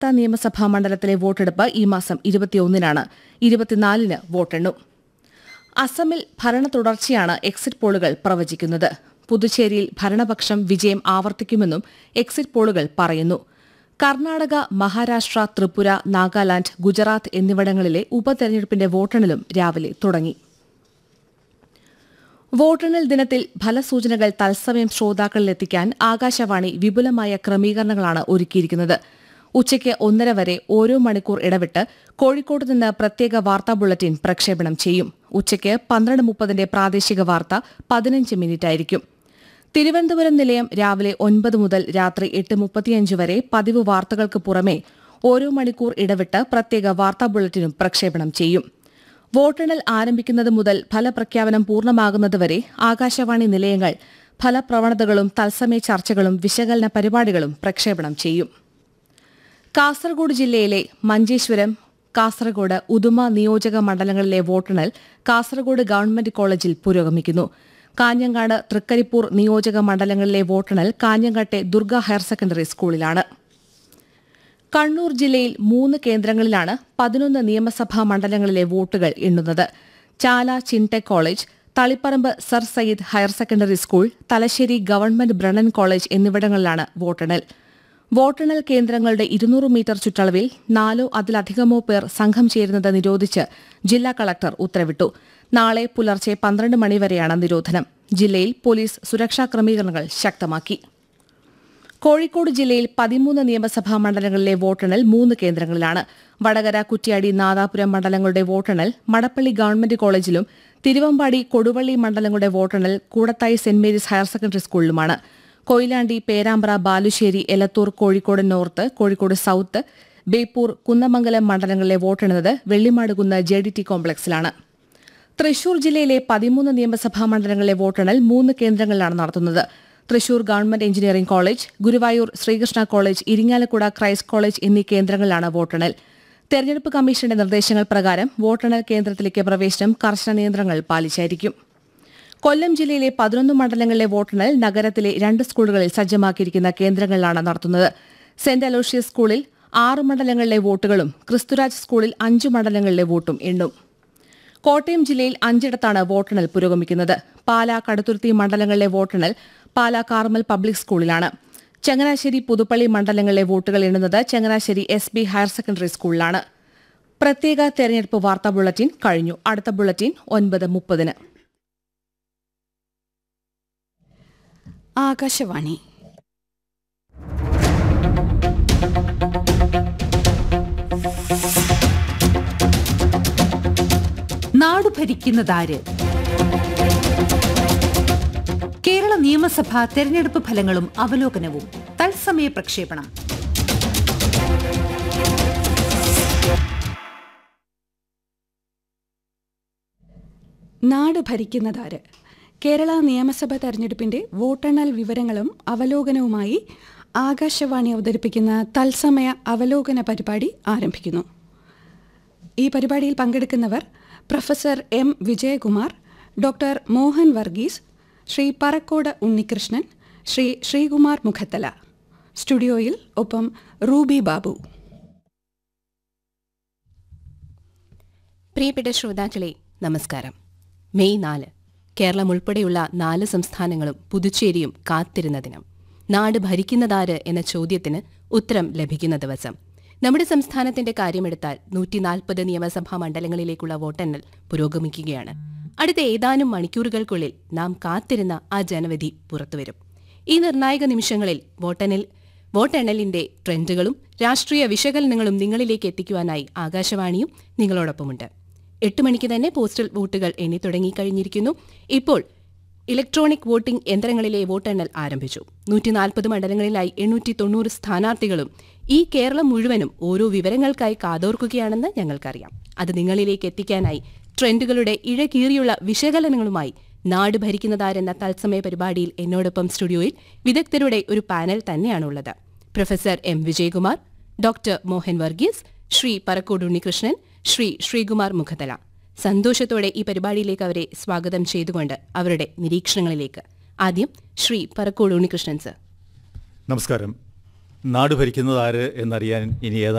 പത്ത് നിയമസഭാ മണ്ഡലത്തിലെ വോട്ടെടുപ്പ് ഈ മാസം ഇരുപത്തിയൊന്നിനാണ് ഇരുപത്തിനാലിന് വോട്ടെണ്ണും അസമിൽ ഭരണ തുടർച്ചയാണ് എക്സിറ്റ് പോളുകൾ പ്രവചിക്കുന്നത് പുതുച്ചേരിയിൽ ഭരണപക്ഷം വിജയം ആവർത്തിക്കുമെന്നും എക്സിറ്റ് പോളുകൾ പറയുന്നു കർണാടക മഹാരാഷ്ട്ര ത്രിപുര നാഗാലാന്റ് ഗുജറാത്ത് എന്നിവിടങ്ങളിലെ ഉപതെരഞ്ഞെടുപ്പിന്റെ വോട്ടെണ്ണലും രാവിലെ തുടങ്ങി വോട്ടെണ്ണൽ ദിനത്തിൽ ഫലസൂചനകൾ തത്സമയം ശ്രോതാക്കളിലെത്തിക്കാൻ ആകാശവാണി വിപുലമായ ക്രമീകരണങ്ങളാണ് ഒരുക്കിയിരിക്കുന്നത് ഉച്ചയ്ക്ക് ഒന്നര വരെ ഓരോ മണിക്കൂർ ഇടവിട്ട് കോഴിക്കോട് നിന്ന് പ്രത്യേക വാർത്താ ബുള്ളറ്റിൻ പ്രക്ഷേപണം ചെയ്യും ഉച്ചയ്ക്ക് പന്ത്രണ്ട് മുപ്പതിന്റെ പ്രാദേശിക വാർത്ത പതിനഞ്ച് മിനിറ്റായിരിക്കും തിരുവനന്തപുരം നിലയം രാവിലെ ഒൻപത് മുതൽ രാത്രി എട്ട് മുപ്പത്തിയഞ്ച് വരെ പതിവ് വാർത്തകൾക്ക് പുറമെ ഓരോ മണിക്കൂർ ഇടവിട്ട് പ്രത്യേക വാർത്താ ബുള്ളറ്റിനും പ്രക്ഷേപണം ചെയ്യും വോട്ടെണ്ണൽ ആരംഭിക്കുന്നത് മുതൽ ഫലപ്രഖ്യാപനം പൂർണ്ണമാകുന്നതുവരെ ആകാശവാണി നിലയങ്ങൾ ഫലപ്രവണതകളും തത്സമയ ചർച്ചകളും വിശകലന പരിപാടികളും പ്രക്ഷേപണം ചെയ്യും കാസർഗോഡ് ജില്ലയിലെ മഞ്ചേശ്വരം കാസർഗോഡ് ഉദുമ നിയോജക മണ്ഡലങ്ങളിലെ വോട്ടെണ്ണൽ കാസർഗോഡ് ഗവൺമെന്റ് കോളേജിൽ പുരോഗമിക്കുന്നു കാഞ്ഞങ്ങാട് തൃക്കരിപ്പൂർ നിയോജക മണ്ഡലങ്ങളിലെ വോട്ടെണ്ണൽ കാഞ്ഞങ്ങാട്ടെ ദുർഗ ഹയർ സെക്കൻഡറി സ്കൂളിലാണ് കണ്ണൂർ ജില്ലയിൽ മൂന്ന് കേന്ദ്രങ്ങളിലാണ് പതിനൊന്ന് നിയമസഭാ മണ്ഡലങ്ങളിലെ വോട്ടുകൾ എണ്ണുന്നത് Chala Chintech college Taliparamba sir Syed higher secondary school Thalassery government Brennen college എന്നിവിടങ്ങളിലാണ് വോട്ടെണ്ണൽ വോട്ടെണ്ണൽ കേന്ദ്രങ്ങളുടെ ഇരുന്നൂറ് മീറ്റർ ചുറ്റളവിൽ നാലോ അതിലധികമോ പേർ സംഘം ചേരുന്നത് നിരോധിച്ച് ജില്ലാ കളക്ടർ ഉത്തരവിട്ടു നാളെ പുലർച്ചെ പന്ത്രണ്ട് മണിവരെയാണ് നിരോധനം ജില്ലയിൽ പോലീസ് സുരക്ഷാ ക്രമീകരണങ്ങൾ ശക്തമാക്കി കോഴിക്കോട് ജില്ലയിൽ പതിമൂന്ന് നിയമസഭാ മണ്ഡലങ്ങളിലെ വോട്ടെണ്ണൽ മൂന്ന് കേന്ദ്രങ്ങളിലാണ് വടകര കുറ്റ്യാടി നാദാപുരം മണ്ഡലങ്ങളുടെ വോട്ടെണ്ണൽ മടപ്പള്ളി ഗവൺമെന്റ് കോളേജിലും തിരുവമ്പാടി കൊടുവള്ളി മണ്ഡലങ്ങളുടെ വോട്ടെണ്ണൽ Koodathai saint Mary's higher secondary സ്കൂളിലുമാണ് കൊയിലാണ്ടി പേരാമ്പ്ര ബാലുശ്ശേരി എലത്തൂർ കോഴിക്കോട് നോർത്ത് കോഴിക്കോട് സൌത്ത് ബേപ്പൂർ കുന്നമംഗലം മണ്ഡലങ്ങളിലെ വോട്ടെണ്ണുന്നത് വെള്ളിമാടുകുന്ന് ജെ ഡി ടി കോംപ്ലക്സിലാണ് തൃശൂർ ജില്ലയിലെ പതിമൂന്ന് നിയമസഭാ മണ്ഡലങ്ങളിലെ വോട്ടെണ്ണൽ മൂന്ന് കേന്ദ്രങ്ങളിലാണ് നടത്തുന്നത് Thrissur government engineering college Guruvayur Sreekrishna college Irinjalakuda Christ college എന്നീ കേന്ദ്രങ്ങളിലാണ് വോട്ടെണ്ണൽ തെരഞ്ഞെടുപ്പ് കമ്മീഷന്റെ നിർദ്ദേശങ്ങൾ പ്രകാരം വോട്ടെണ്ണൽ കേന്ദ്രത്തിലേക്ക് പ്രവേശനം കർശന നിയന്ത്രണങ്ങൾ പാലിച്ചായിരിക്കും കൊല്ലം ജില്ലയിലെ പതിനൊന്ന് മണ്ഡലങ്ങളിലെ വോട്ടെണ്ണൽ നഗരത്തിലെ രണ്ട് സ്കൂളുകളിൽ സജ്ജമാക്കിയിരിക്കുന്ന കേന്ദ്രങ്ങളിലാണ് നടത്തുന്നത് സെന്റ് അലോഷ്യസ് സ്കൂളിൽ ആറ് മണ്ഡലങ്ങളിലെ വോട്ടുകളും ക്രിസ്തുരാജ് സ്കൂളിൽ അഞ്ച് മണ്ഡലങ്ങളിലെ വോട്ടും എണ്ണും കോട്ടയം ജില്ലയിൽ അഞ്ചിടത്താണ് വോട്ടെണ്ണൽ പുരോഗമിക്കുന്നത് പാലാ കടുത്തുരുത്തി മണ്ഡലങ്ങളിലെ വോട്ടെണ്ണൽ പാലാ കാർമൽ പബ്ലിക് സ്കൂളിലാണ് ചങ്ങനാശ്ശേരി പുതുപ്പള്ളി മണ്ഡലങ്ങളിലെ വോട്ടുകൾ എണ്ണുന്നത് Changanassery S B higher secondary സ്കൂളിലാണ് പ്രത്യേക തെരഞ്ഞെടുപ്പ് വാർത്താ ബുള്ളറ്റിൻ കഴിഞ്ഞു അടുത്ത ബുള്ളറ്റിൻ ഒൻപത് മുപ്പതിന് ആകാശവാണി നാടു ഭരിക്കുന്നതാര് കേരള നിയമസഭ തെരഞ്ഞെടുപ്പ് ഫലങ്ങളും അവലോകനവും തത്സമയ പ്രക്ഷേപണം നാട് ഭരിക്കുന്നതാര് കേരള നിയമസഭ തെരഞ്ഞെടുപ്പിന്റെ വോട്ടെണ്ണൽ വിവരങ്ങളും അവലോകനവുമായി ആകാശവാണി അവതരിപ്പിക്കുന്ന തത്സമയ അവലോകന പരിപാടി ആരംഭിക്കുന്നു ഈ പരിപാടിയിൽ പങ്കെടുക്കുന്നവർ professor M Vijayakumar doctor Mohan Varghese Sri Parakode Unnikrishnan Sri Sreekumar Mukhathala സ്റ്റുഡിയോയിൽ ഒപ്പം റൂബി ബാബു പ്രിയപ്പെട്ട ശ്രോതാക്കളെ നമസ്കാരം മെയ് നാല് കേരളം ഉൾപ്പെടെയുള്ള നാല് സംസ്ഥാനങ്ങളും പുതുച്ചേരിയും കാത്തിരുന്ന ദിനം നാട് ഭരിക്കുന്നതാര് എന്ന ചോദ്യത്തിന് ഉത്തരം ലഭിക്കുന്ന ദിവസം നമ്മുടെ സംസ്ഥാനത്തിന്റെ കാര്യമെടുത്താൽ നൂറ്റി നാൽപ്പത് നിയമസഭാ മണ്ഡലങ്ങളിലേക്കുള്ള വോട്ടെണ്ണൽ പുരോഗമിക്കുകയാണ് അടുത്ത ഏതാനും മണിക്കൂറുകൾക്കുള്ളിൽ നാം കാത്തിരുന്ന ആ ജനവിധി പുറത്തുവരും ഈ നിർണായക നിമിഷങ്ങളിൽ വോട്ടെണ്ണൽ വോട്ടെണ്ണലിന്റെ ട്രെൻഡുകളും രാഷ്ട്രീയ വിശകലനങ്ങളും നിങ്ങളിലേക്ക് എത്തിക്കുവാനായി ആകാശവാണിയും നിങ്ങളോടൊപ്പമുണ്ട് എട്ട് മണിക്ക് തന്നെ പോസ്റ്റൽ വോട്ടുകൾ എണ്ണി തുടങ്ങിക്കഴിഞ്ഞിരിക്കുന്നു ഇപ്പോൾ ഇലക്ട്രോണിക് വോട്ടിംഗ് യന്ത്രങ്ങളിലെ വോട്ടെണ്ണൽ ആരംഭിച്ചു നൂറ്റി നാൽപ്പത് മണ്ഡലങ്ങളിലായി എണ്ണൂറ്റി തൊണ്ണൂറ് സ്ഥാനാർത്ഥികളും ഈ കേരളം മുഴുവനും ഓരോ വിവരങ്ങൾക്കായി കാതോർക്കുകയാണെന്ന് ഞങ്ങൾക്കറിയാം അത് നിങ്ങളിലേക്ക് എത്തിക്കാനായി ട്രെൻഡുകളുടെ ഇഴകീറിയുള്ള വിശകലനങ്ങളുമായി നാട് ഭരിക്കുന്നതാരെന്ന തത്സമയ പരിപാടിയിൽ എന്നോടൊപ്പം സ്റ്റുഡിയോയിൽ വിദഗ്ധരുടെ ഒരു പാനൽ തന്നെയാണുള്ളത് professor M Vijayakumar doctor Mohan Varghese Sri Parakode Unnikrishnan Sri Sreekumar Mukhathala സന്തോഷത്തോടെ ഈ പരിപാടിയിലേക്ക് അവരെ സ്വാഗതം ചെയ്തുകൊണ്ട് അവരുടെ നിരീക്ഷണങ്ങളിലേക്ക് ആദ്യം ശ്രീ പറക്കോട് ഉണ്ണികൃഷ്ണൻ സർ നമസ്കാരം നാട് ഭരിക്കുന്നത് ആര് എന്നറിയാൻ ഇനി ഏതാനും